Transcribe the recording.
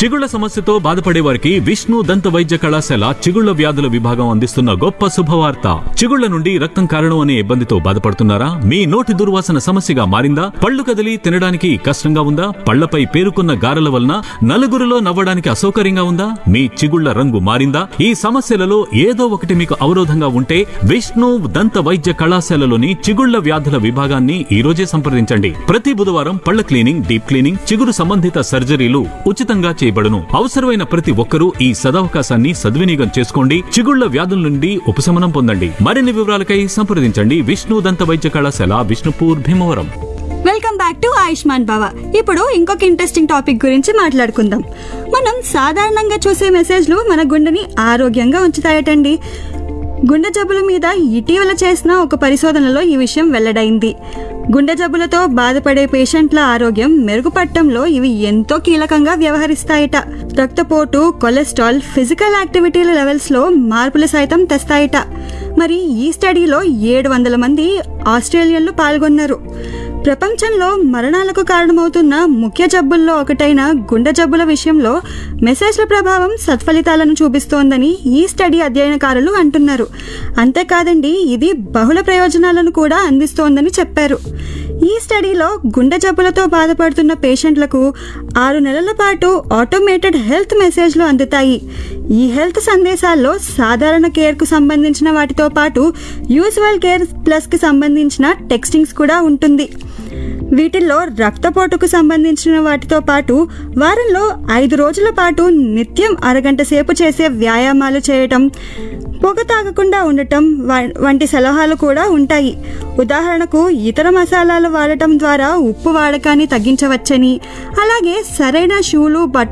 చిగుళ్ల సమస్యతో బాధపడే వారికి విష్ణు దంత వైద్య కళాశాల చిగుళ్ల వ్యాధుల విభాగం అందిస్తున్న గొప్ప శుభవార్త చిగుళ్ల నుండి రక్తం కారణం అనే ఇబ్బందితో బాధపడుతున్నారా మీ నోటి దుర్వాసన సమస్యగా మారిందా పళ్ళు కదిలి తినడానికి కష్టంగా ఉందా పళ్లపై పేరుకున్న గారెల వలన నలుగురిలో నవ్వడానికి అసౌకర్యంగా ఉందా మీ చిగుళ్ల రంగు మారిందా ఈ సమస్యలలో ఏదో ఒకటి మీకు అవరోధంగా ఉంటే విష్ణు దంత వైద్య కళాశాలలోని చిగుళ్ల వ్యాధుల విభాగాన్ని ఈ రోజే సంప్రదించండి ప్రతి బుధవారం పళ్ల క్లీనింగ్ డీప్ క్లీనింగ్ చిగురు సంబంధిత సర్జరీలు ఉచితంగా చేయబడును అవసరమైన ప్రతి ఒక్కరూ ఈ సదవకాశాన్ని సద్వినియోగం చేసుకోండి చిగుళ్ల వ్యాధుల నుండి ఉపశమనం పొందండి మరిన్ని వివరాలకై సంప్రదించండి విష్ణు దంత వైద్య కళాశాల Vishnupur Bhimavaram welcome back to Ayushman Bhava ఇప్పుడు ఇంకొక ఇంట్రెస్టింగ్ టాపిక్ గురించి మాట్లాడుకుందాం మనం సాధారణంగా చూసే మెసేజ్లు మన గుండెని ఆరోగ్యంగా ఉంచుతాయటండి గుండె జబ్బుల మీద ఇటీవల చేసిన ఒక పరిశోధనలో ఈ విషయం వెల్లడైంది గుండె జబ్బులతో బాధపడే పేషెంట్ల ఆరోగ్యం మెరుగుపడటంలో ఇవి ఎంతో కీలకంగా వ్యవహరిస్తాయట రక్తపోటు కొలెస్ట్రాల్ ఫిజికల్ యాక్టివిటీల లెవెల్స్లో మార్పులు సైతం తెస్తాయట మరి ఈ స్టడీలో ఏడు వందల మంది ఆస్ట్రేలియన్లు పాల్గొన్నారు ప్రపంచంలో మరణాలకు కారణమవుతున్న ముఖ్య జబ్బుల్లో ఒకటైన గుండె జబ్బుల విషయంలో మెసేజ్ల ప్రభావం సత్ఫలితాలను చూపిస్తోందని ఈ స్టడీ అధ్యయనకారులు అంటున్నారు అంతేకాదండి ఇది బహుళ ప్రయోజనాలను కూడా అందిస్తోందని చెప్పారు ఈ స్టడీలో గుండె జబ్బులతో బాధపడుతున్న పేషెంట్లకు ఆరు నెలల పాటు ఆటోమేటెడ్ హెల్త్ మెసేజ్లు అందుతాయి ఈ హెల్త్ సందేశాల్లో సాధారణ కేర్కు సంబంధించిన వాటితో పాటు యూజువల్ కేర్ ప్లస్కి సంబంధించిన టెక్స్టింగ్స్ కూడా ఉంటుంది వీటిల్లో రక్తపోటుకు సంబంధించిన వాటితో పాటు వారంలో ఐదు రోజుల పాటు నిత్యం అరగంట సేపు చేసే వ్యాయామాలు చేయటం పొగ తాగకుండా ఉండటం వ- వంటి సలహాలు కూడా ఉంటాయి ఉదాహరణకు ఇతర మసాలాలు వాడటం ద్వారా ఉప్పు వాడకాన్ని తగ్గించవచ్చని అలాగే సరైన షూలు బట్టలు